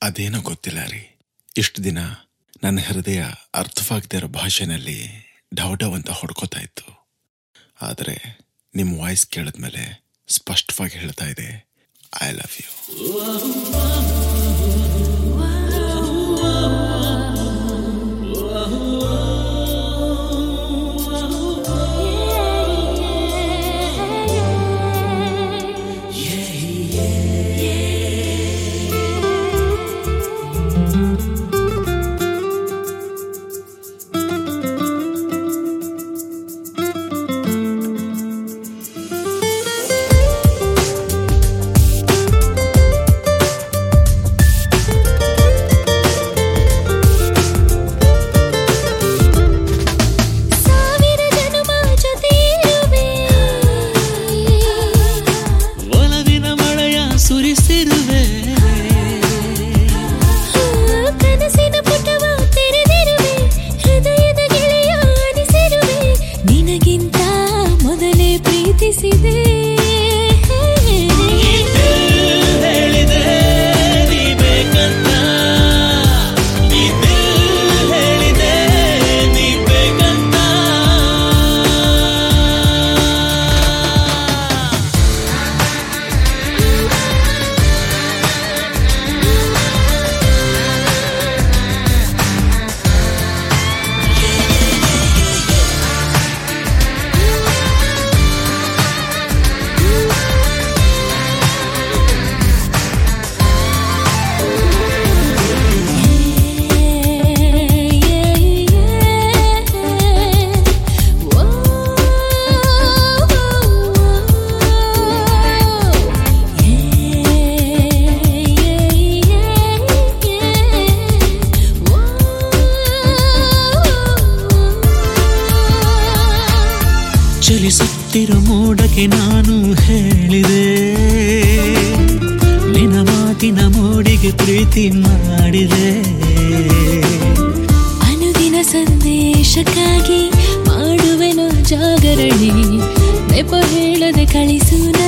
ಅದೇನೋ ಗೊತ್ತಿಲ್ಲ ರೀ ಇಷ್ಟು ದಿನ ನನ್ನ ಹೃದಯ ಅರ್ಥವಾಗದೇ ಇರೋ ಭಾಷೆನಲ್ಲಿ ಡವ್ ಡವ್ ಅಂತ ಹೊಡ್ಕೋತಾ ಇತ್ತು ಆದರೆ ನಿಮ್ಮ ವಾಯ್ಸ್ ಕೇಳಿದ್ಮೇಲೆ ಸ್ಪಷ್ಟವಾಗಿ ಹೇಳ್ತಾ ಇದೆ ಐ ಲವ್ ಯು ಸಾವಿರ ಜನುಮ ಜೊತೆ ಇರುವೆ ಒಲವಿನ ಮಳೆಯ ಸುರಿಸಿರುವೆ ಕನಸಿನ ಪುಟವ ತೆರೆದಿರುವೆ ಹೃದಯದ ಗೆಳೆಯ ಅನಿಸಿರುವೆ ನಿನಗಿಂತ ಮೊದಲೇ ಪ್ರೀತಿಸಿದೆ ಹೇಳಿದೆ ನೀ ಬೇಕಂತ ಈ ದಿಲ್ ಹೇಳಿದೆ ನೀ ಬೇಕಂತ ಚಲಿಸುತ್ತಿರೋ ಮೋಡಕ್ಕೆ ನಾನು ಹೇಳಿದೆ ನಿನ್ನ ಮಾತಿನ ಮೋಡಿಗೆ ಪ್ರೀತಿ ಮಾಡಿದೆ ಅನುದಿನ ಸಂದೇಶಕ್ಕಾಗಿ ಮಾಡುವೆನು ಜಾಗರಣೆ ನೆಪ ಹೇಳದೆ ಕಳಿಸು